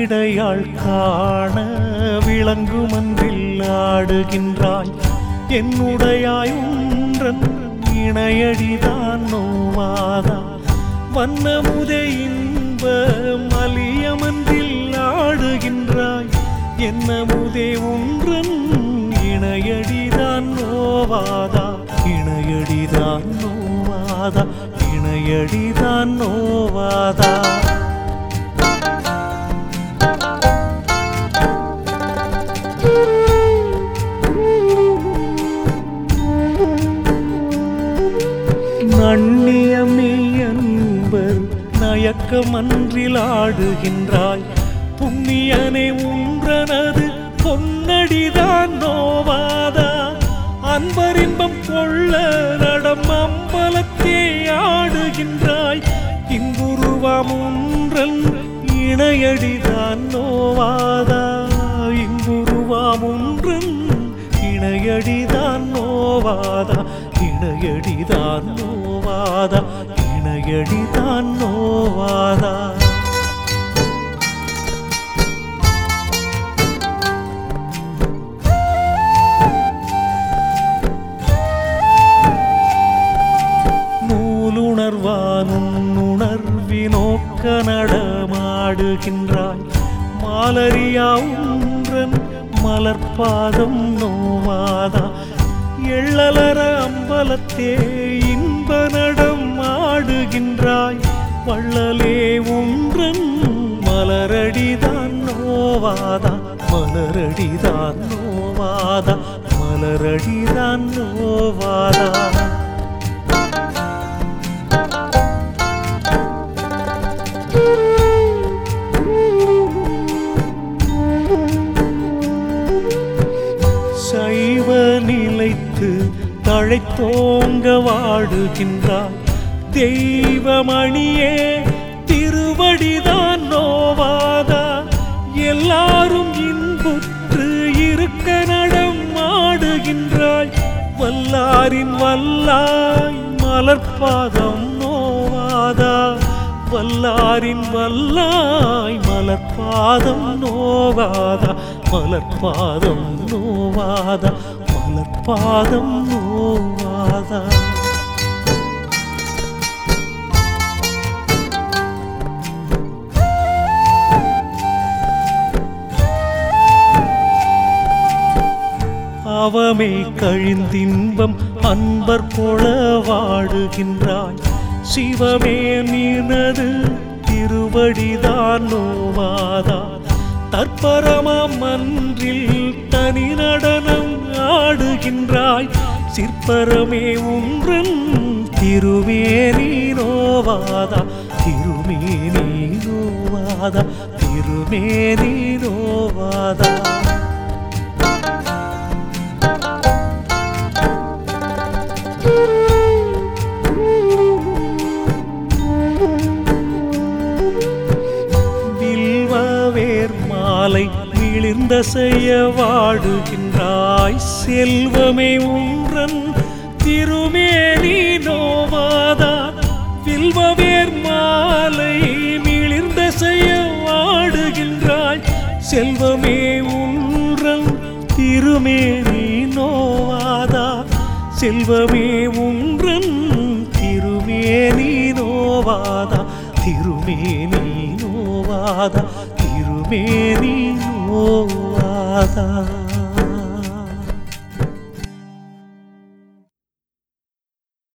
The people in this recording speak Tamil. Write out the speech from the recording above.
விடையாள் காண விளங்குமன்றில் ஆடுகின்றாய் என்னுடையாய் ஒன்றன் இணையடிதான் நோவாதா வண்ணமுதே இன்ப மலியமன்றில் ஆடுகின்றாய் என்னமுதே ஒன்றன் இணையடிதான் நோவாதா இணையடிதான் நோவாதா இணையடிதான் நோவாதா நண்ணியமே அன்பர் நயக்கமன்றில் ஆடுகின்றாய் புண்ணியனே உன்றனது பொன்னடிதான் நோவாதா அன்பரின்பம் கொள்ள நடம் அம்பலத்தே ஆடுகின்றாய் இன்புருவாம் ஒன்றன் இணையடிதான் நோவாதா இன்புருவாம் ஒன்றன் இணையடிதான் நோவாதா இணையடிதான் நோவாதா இணையடிதான் நோவாதா நூலுணர்வானும் உணர்வினோக்க நடமாடுகின்றாய் மாலரியா ஒன்றன் மலர்பாதம் நோவாதா எள்ளலர அம்பலத்தே இன்ப நடம் ஆடுகின்றாய் வள்ளலே ஒன்றன் மலரடிதான் நோவாதா மலரடிதான் நோவாதா மலரடிதான் நோவாதா சைவ நிலைத்து தழைத்தோங்க வாடுகின்றாய் தெய்வமணியே திருவடிதான் நோவாதா எல்லாரும் இன்புற்று இருக்க நடம் ஆடுகின்றாய் வல்லாரின் வல்லாய் மலர்பாதம் நோவாதா வல்லாரின் வல்லாய் மலர்பாதம் நோவாதா மலர்பாதம் நோவாதா மலர்பாதம் நோவாதா அவமே கழிந்தின்பம் அன்பர் போல வாடுகின்றாய் சிவமே நீனது திருவடிதான் நோவாதா தற்பரமாம் அன்றில் தனி நடனம் ஆடுகின்றாய் சிற்பரமே ஒன்றன் திருமேனி நோவாதா திருமேனி நோவாதா திருமேனி நோவாதா வில்வவேர் மாலை விழிந்த செய்ய வாடுகின்றாய் செல்வமே ஒன்றன் திருமேனி நோவாதா வில்வவேர் மாலை மிளிர்ந்த செய்ய வாடுகின்றாய் செல்வமே ஒன்றன் திருமேனி நோவாதா செல்வமே ஒன்றன் திருமேனி நோவாதா திருமேனி நோவாதா திருமேனி நோவாதா